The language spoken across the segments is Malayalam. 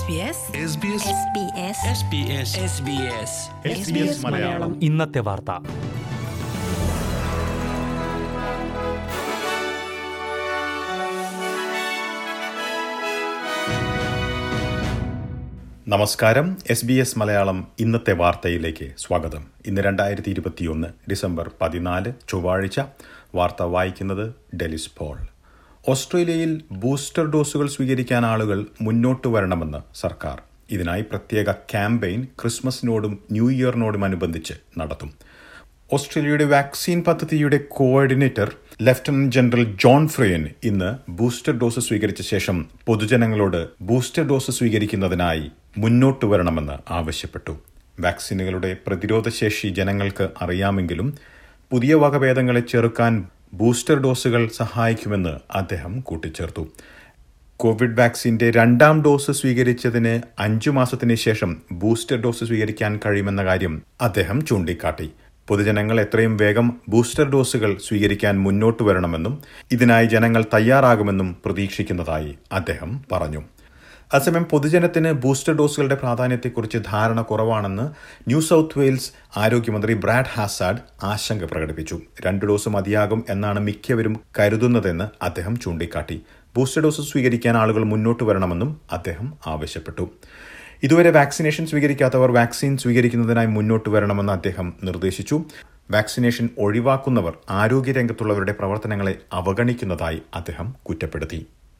മലയാളം ഇന്നത്തെ വാർത്ത നമസ്കാരം എസ് ബി എസ് മലയാളം ഇന്നത്തെ വാർത്തയിലേക്ക് സ്വാഗതം ഇന്ന് രണ്ടായിരത്തി ഇരുപത്തിയൊന്ന് ഡിസംബർ പതിനാല് ചൊവ്വാഴ്ച വാർത്ത വായിക്കുന്നത് ഡെലിസ് പോൾ ഓസ്ട്രേലിയയിൽ ബൂസ്റ്റർ ഡോസുകൾ സ്വീകരിക്കാൻ ആളുകൾ മുന്നോട്ട് വരണമെന്ന് സർക്കാർ ഇതിനായി പ്രത്യേക ക്യാമ്പയിൻ ക്രിസ്മസിനോടും ന്യൂ ഇയറിനോടും അനുബന്ധിച്ച് നടത്തും ഓസ്ട്രേലിയയുടെ വാക്സിൻ പദ്ധതിയുടെ coordinator lieutenant general John Frewen ഇന്ന് ബൂസ്റ്റർ ഡോസ് സ്വീകരിച്ച ശേഷം പൊതുജനങ്ങളോട് ബൂസ്റ്റർ ഡോസ് സ്വീകരിക്കുന്നതിനായി മുന്നോട്ട് വരണമെന്ന് ആവശ്യപ്പെട്ടു വാക്സിനുകളുടെ പ്രതിരോധശേഷി ജനങ്ങൾക്ക് അറിയാമെങ്കിലും പുതിയ വകഭേദങ്ങളെ ചെറുക്കാൻ ബൂസ്റ്റർ ഡോസുകൾ സഹായിക്കുമെന്ന് അദ്ദേഹം കൂട്ടിച്ചേർത്തു കോവിഡ് വാക്സിന്റെ രണ്ടാം ഡോസ് സ്വീകരിച്ചതിന് അഞ്ചു മാസത്തിന് ശേഷം ബൂസ്റ്റർ ഡോസ് സ്വീകരിക്കാൻ കഴിയുമെന്ന കാര്യം അദ്ദേഹം ചൂണ്ടിക്കാട്ടി പൊതുജനങ്ങൾ എത്രയും വേഗം ബൂസ്റ്റർ ഡോസുകൾ സ്വീകരിക്കാൻ മുന്നോട്ട് വരണമെന്നും ഇതിനായി ജനങ്ങൾ തയ്യാറാകുമെന്നും പ്രതീക്ഷിക്കുന്നതായി അദ്ദേഹം പറഞ്ഞു അതേസമയം പൊതുജനത്തിന് ബൂസ്റ്റർ ഡോസുകളുടെ പ്രാധാന്യത്തെക്കുറിച്ച് ധാരണ കുറവാണെന്ന് ന്യൂ സൗത്ത് വെയിൽസ് ആരോഗ്യമന്ത്രി ബ്രാഡ് ഹാസാഡ് ആശങ്ക പ്രകടിപ്പിച്ചു രണ്ട് ഡോസ് മതിയാകും എന്നാണ് മിക്കവരും കരുതുന്നതെന്ന് അദ്ദേഹം ചൂണ്ടിക്കാട്ടി ബൂസ്റ്റർ ഡോസ് സ്വീകരിക്കാൻ ആളുകൾ മുന്നോട്ട് വരണമെന്നും അദ്ദേഹം ആവശ്യപ്പെട്ടു ഇതുവരെ വാക്സിനേഷൻ സ്വീകരിക്കാത്തവർ വാക്സിൻ സ്വീകരിക്കുന്നതിനായി മുന്നോട്ട് വരണമെന്ന് അദ്ദേഹം നിർദ്ദേശിച്ചു വാക്സിനേഷൻ ഒഴിവാക്കുന്നവർ ആരോഗ്യരംഗത്തുള്ളവരുടെ പ്രവർത്തനങ്ങളെ അവഗണിക്കുന്നതായി അദ്ദേഹം കുറ്റപ്പെടുത്തി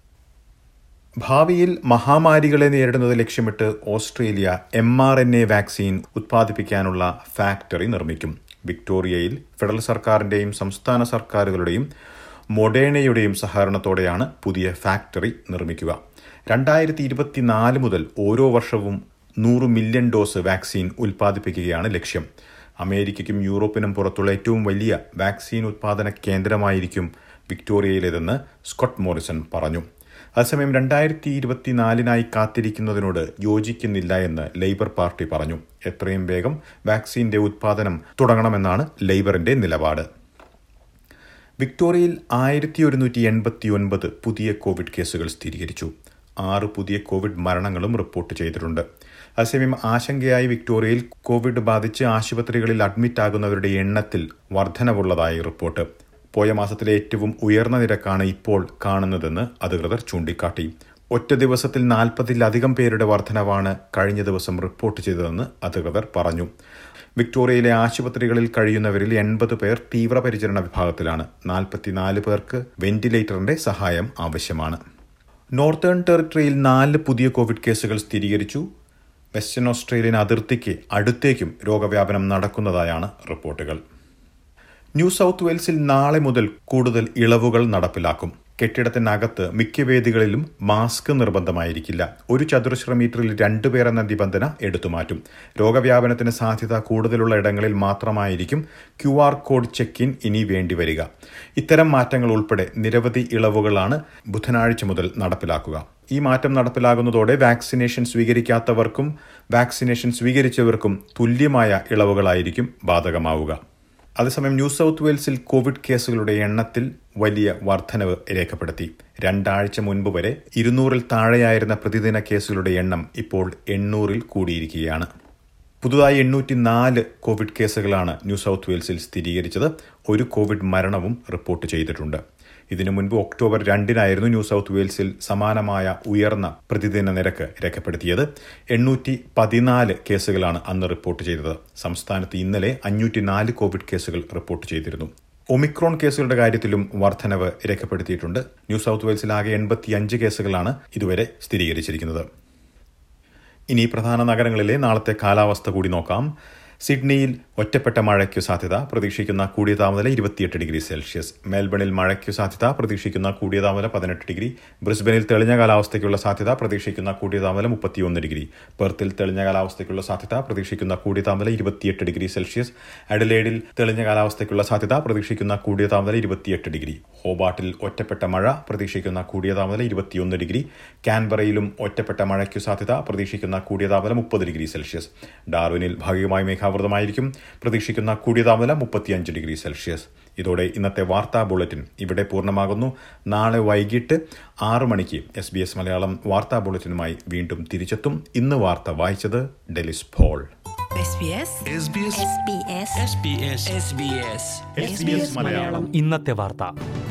ഭാവിയിൽ മഹാമാരികളെ നേരിടുന്നത് ലക്ഷ്യമിട്ട് Australia M R N A vaccine ഉത്പാദിപ്പിക്കാനുള്ള ഫാക്ടറി നിർമ്മിക്കും വിക്ടോറിയയിൽ ഫെഡറൽ സർക്കാരിന്റെയും സംസ്ഥാന സർക്കാരുകളുടെയും മൊഡേണയുടെയും സഹകരണത്തോടെയാണ് പുതിയ ഫാക്ടറി നിർമ്മിക്കുക രണ്ടായിരത്തി ഇരുപത്തിനാല് മുതൽ ഓരോ വർഷവും നൂറ് മില്യൺ ഡോസ് വാക്സിൻ ഉൽപ്പാദിപ്പിക്കുകയാണ് ലക്ഷ്യം അമേരിക്കയ്ക്കും യൂറോപ്പിനും പുറത്തുള്ള ഏറ്റവും വലിയ വാക്സിൻ ഉത്പാദന കേന്ദ്രമായിരിക്കും വിക്ടോറിയയിലേതെന്ന് സ്കോട്ട് മോറിസൺ പറഞ്ഞു അതേസമയം രണ്ടായിരത്തി ഇരുപത്തിനാലിനായി കാത്തിരിക്കുന്നതിനോട് യോജിക്കുന്നില്ല എന്ന് ലേബർ പാർട്ടി പറഞ്ഞു എത്രയും വേഗം വാക്സിന്റെ ഉത്പാദനം തുടങ്ങണമെന്നാണ് ലേബറിന്റെ നിലപാട് വിക്ടോറിയയിൽ ആയിരത്തി ഒരുന്നൂറ്റി എൺപത്തി ഒൻപത് പുതിയ കോവിഡ് കേസുകൾ സ്ഥിരീകരിച്ചു ആറ് പുതിയ കോവിഡ് മരണങ്ങളും റിപ്പോർട്ട് ചെയ്തിട്ടുണ്ട് അതേസമയം ആശങ്കയായി വിക്ടോറിയയിൽ കോവിഡ് ബാധിച്ച് ആശുപത്രികളിൽ അഡ്മിറ്റ് ആകുന്നവരുടെ എണ്ണത്തിൽ വർധനവുള്ളതായി റിപ്പോർട്ട് പോയ മാസത്തിലെ ഏറ്റവും ഉയർന്ന നിരക്കാണ് ഇപ്പോൾ കാണുന്നതെന്ന് അധികൃതർ ചൂണ്ടിക്കാട്ടി ഒറ്റ ദിവസത്തിൽ നാൽപ്പതിലധികം പേരുടെ വർധനവാണ് കഴിഞ്ഞ ദിവസം റിപ്പോർട്ട് ചെയ്തതെന്ന് അധികൃതർ പറഞ്ഞു വിക്ടോറിയയിലെ ആശുപത്രികളിൽ കഴിയുന്നവരിൽ എൺപത് പേർ തീവ്രപരിചരണ വിഭാഗത്തിലാണ് നാൽപ്പത്തിനാല് പേർക്ക് വെന്റിലേറ്ററിന്റെ സഹായം ആവശ്യമാണ് നോർത്തേൺ ടെറിട്ടറിയിൽ നാല് പുതിയ കോവിഡ് കേസുകൾ സ്ഥിരീകരിച്ചു വെസ്റ്റേൺ ഓസ്ട്രേലിയൻ അതിർത്തിക്ക് അടുത്തേക്കും രോഗവ്യാപനം നടക്കുന്നതായാണ് റിപ്പോർട്ടുകൾ ന്യൂ സൗത്ത് വെയിൽസിൽ നാളെ മുതൽ കൂടുതൽ ഇളവുകൾ നടപ്പിലാക്കും കെട്ടിടത്തിനകത്ത് മിക്ക വേദികളിലും മാസ്ക് നിർബന്ധമായിരിക്കില്ല ഒരു ചതുരശ്ര മീറ്ററിൽ രണ്ടുപേർ എന്ന നിബന്ധന എടുത്തുമാറ്റും രോഗവ്യാപനത്തിന് സാധ്യത കൂടുതലുള്ള ഇടങ്ങളിൽ മാത്രമായിരിക്കും Q R code check in ഇനി വേണ്ടിവരിക ഇത്തരം മാറ്റങ്ങൾ ഉൾപ്പെടെ നിരവധി ഇളവുകളാണ് ബുധനാഴ്ച മുതൽ നടപ്പിലാക്കുക ഈ മാറ്റം നടപ്പിലാകുന്നതോടെ വാക്സിനേഷൻ സ്വീകരിക്കാത്തവർക്കും വാക്സിനേഷൻ സ്വീകരിച്ചവർക്കും തുല്യമായ ഇളവുകളായിരിക്കും ബാധകമാവുക അതേസമയം ന്യൂ സൗത്ത് വെയിൽസിൽ കോവിഡ് കേസുകളുടെ എണ്ണത്തിൽ വലിയ വർധനവ് രേഖപ്പെടുത്തി രണ്ടാഴ്ച മുൻപ് വരെ ഇരുന്നൂറിൽ താഴെയായിരുന്ന പ്രതിദിന കേസുകളുടെ എണ്ണം ഇപ്പോൾ എണ്ണൂറിൽ കൂടിയിരിക്കുകയാണ് പുതുതായി എണ്ണൂറ്റി നാല് കോവിഡ് കേസുകളാണ് ന്യൂ സൗത്ത് വെയിൽസിൽ സ്ഥിരീകരിച്ചത് ഒരു കോവിഡ് മരണവും റിപ്പോർട്ട് ചെയ്തിട്ടുണ്ട് ഇതിനു മുൻപ് ഒക്ടോബർ രണ്ടിനായിരുന്നു ന്യൂ സൗത്ത് വെയിൽസിൽ സമാനമായ ഉയർന്ന പ്രതിദിന നിരക്ക് രേഖപ്പെടുത്തിയത് എണ്ണൂറ്റി പതിനാല് കേസുകളാണ് അന്ന് റിപ്പോർട്ട് ചെയ്തത് സംസ്ഥാനത്ത് ഇന്നലെ അഞ്ഞൂറ്റി നാല് കോവിഡ് കേസുകൾ റിപ്പോർട്ട് ചെയ്തിരുന്നു ഒമിക്രോൺ കേസുകളുടെ കാര്യത്തിലും വർധനവ് രേഖപ്പെടുത്തിയിട്ടുണ്ട് ന്യൂ സൗത്ത് വെയിൽസിൽ ആകെ എൺപത്തിയഞ്ച് കേസുകളാണ് ഇതുവരെ സ്ഥിരീകരിച്ചിരിക്കുന്നത് ഇനി പ്രധാന നഗരങ്ങളിലെ നാളത്തെ കാലാവസ്ഥ കൂടി നോക്കാം സിഡ്നിയിൽ ഒറ്റപ്പെട്ട മഴയ്ക്കു സാധ്യത പ്രതീക്ഷിക്കുന്ന കൂടിയ താപനില ഇരുപത്തിയെട്ട് ഡിഗ്രി സെൽഷ്യസ് മെൽബണിൽ മഴയ്ക്കു സാധ്യത പ്രതീക്ഷിക്കുന്ന കൂടിയ താപനില പതിനെട്ട് ഡിഗ്രി ബ്രിസ്ബനിൽ തെളിഞ്ഞ കാലാവസ്ഥയ്ക്കുള്ള സാധ്യത പ്രതീക്ഷിക്കുന്ന കൂടിയ താപനില മുപ്പത്തിയൊന്ന് ഡിഗ്രി പെർത്തിൽ തെളിഞ്ഞ കാലാവസ്ഥയ്ക്കുള്ള സാധ്യത പ്രതീക്ഷിക്കുന്ന കൂടിയ താപനില ഇരുപത്തിയെട്ട് ഡിഗ്രി സെൽഷ്യസ് അഡലേഡിൽ തെളിഞ്ഞ കാലാവസ്ഥയ്ക്കുള്ള സാധ്യത പ്രതീക്ഷിക്കുന്ന കൂടിയ താപനില ഇരുപത്തിയെട്ട് ഡിഗ്രി ഹോബാട്ടിൽ ഒറ്റപ്പെട്ട മഴ പ്രതീക്ഷിക്കുന്ന കൂടിയ താപനില ഇരുപത്തിയൊന്ന് ഡിഗ്രി കാൻബറയിലും ഒറ്റപ്പെട്ട മഴയ്ക്കു സാധ്യത പ്രതീക്ഷിക്കുന്ന കൂടിയ താപനില മുപ്പത് ഡിഗ്രി സെൽഷ്യസ് ഡാർവിനിൽ ഭാഗികമായി മേഘാവൃതമായിരിക്കും പ്രതീക്ഷിക്കുന്ന കൂടിയ താപനില മുപ്പത്തിയഞ്ച് ഡിഗ്രി സെൽഷ്യസ് ഇതോടെ ഇന്നത്തെ വാർത്താ ബുള്ളറ്റിൻ ഇവിടെ പൂർണ്ണമാകുന്നു നാളെ വൈകിട്ട് ആറു മണിക്ക് എസ് ബി എസ് മലയാളം വാർത്താ ബുള്ളറ്റിനുമായി വീണ്ടും തിരിച്ചെത്തും ഇന്ന് വാർത്ത വായിച്ചത് ഡെലിസ് ഫോൾ SBS ഇന്നത്തെ വാർത്ത